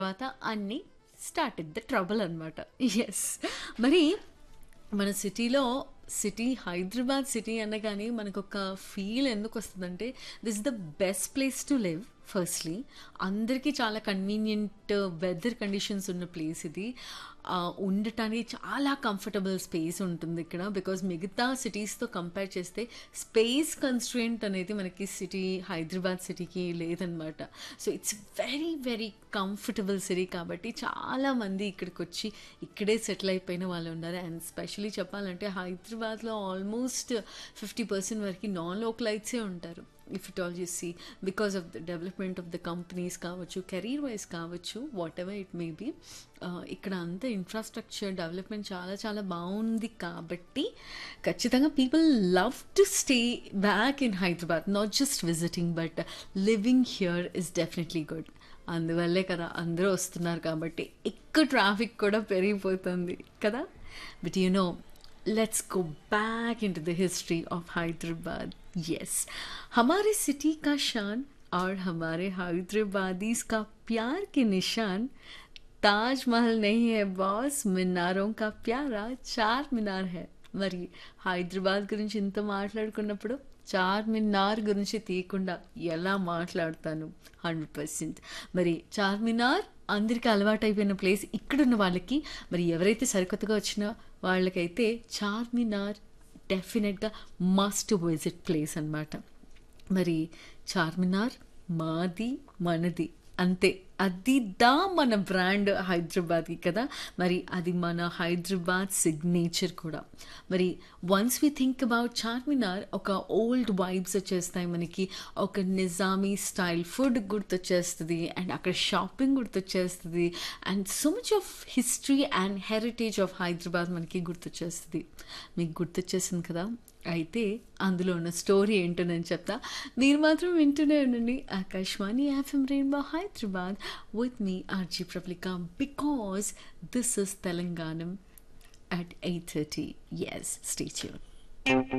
తర్వాత అన్నీ start the trouble అనమాట ఎస్ మరి మన సిటీలో సిటీ హైదరాబాద్ సిటీ అనగానే మనకు ఒక ఫీల్ ఎందుకు వస్తుందంటే this the best place to live firstly అందరికీ చాలా కన్వీనియంట్ వెదర్ కండిషన్స్ ఉన్న ప్లేస్ ఇది ఆ, ఉండటానికి చాలా కంఫర్టబుల్ స్పేస్ ఉంటుంది ఇక్కడ బికాజ్ మిగతా సిటీస్తో కంపేర్ చేస్తే స్పేస్ కన్స్ట్రెంట్ అనేది మనకి సిటీ హైదరాబాద్ సిటీకి లేదనమాట so it's very very comfortable city కాబట్టి చాలామంది ఇక్కడికి వచ్చి ఇక్కడే సెటిల్ అయిపోయిన వాళ్ళు ఉన్నారు అండ్ స్పెషలీ చెప్పాలంటే హైదరాబాద్లో ఆల్మోస్ట్ ఫిఫ్టీ పర్సెంట్ వరకు నాన్ లోకలైట్సే ఉంటారు if it all see because of the development of the companies కావచ్చు కెరీర్ వైజ్ కావచ్చు whatever it may be ఇక్కడ అంతా ఇన్ఫ్రాస్ట్రక్చర్ డెవలప్మెంట్ చాలా చాలా బాగుంది కాబట్టి ఖచ్చితంగా people love to stay back in Hyderabad not just visiting but living here is definitely good అందువల్లే కదా అందరూ వస్తున్నారు కాబట్టి ఎక్కువ ట్రాఫిక్ కూడా పెరిగిపోతుంది కదా but you know let's go back into the history of Hyderabad. Yes, हमारे सिटी का शान और हमारे हैदराबादीज का प्यार के निशान ताजमहल नहीं है बॉस मीनारों का प्यारा చార్ మినార్ है మరి హైదరాబాద్ గురించి ఇంత మాట్లాడుకున్నప్పుడు చార్మినార్ గురించి తీయకుండా ఎలా మాట్లాడతాను హండ్రెడ్ పర్సెంట్ మరి చార్మినార్ అందరికీ అలవాటైపోయిన ప్లేస్ ఇక్కడున్న వాళ్ళకి మరి ఎవరైతే సరికొత్తగా వచ్చిన వాళ్ళకైతే చార్మినార్ డెఫినెట్గా మస్ట్ విజిట్ ప్లేస్ అన్నమాట మరి చార్మినార్ మాది మనది అంతే అది దా మన బ్రాండ్ హైదరాబాద్కి కదా మరి అది మన హైదరాబాద్ సిగ్నేచర్ కూడా మరి once we think about Charminar ఒక ఓల్డ్ వైబ్స్ వచ్చేస్తాయి మనకి ఒక నిజామీ స్టైల్ ఫుడ్ గుర్తొచ్చేస్తుంది అండ్ అక్కడ షాపింగ్ గుర్తొచ్చేస్తుంది and so much of history and heritage of Hyderabad మనకి గుర్తొచ్చేస్తుంది మీకు గుర్తొచ్చేసింది కదా అయితే అందులో ఉన్న స్టోరీ ఏంటో నేను చెప్తా మీరు మాత్రం వింటూనే ఉండండి Akashvani FM rainbow Hyderabad with me RJ ప్రబ్లికా because this is Telangana at 8.30 yes stay tuned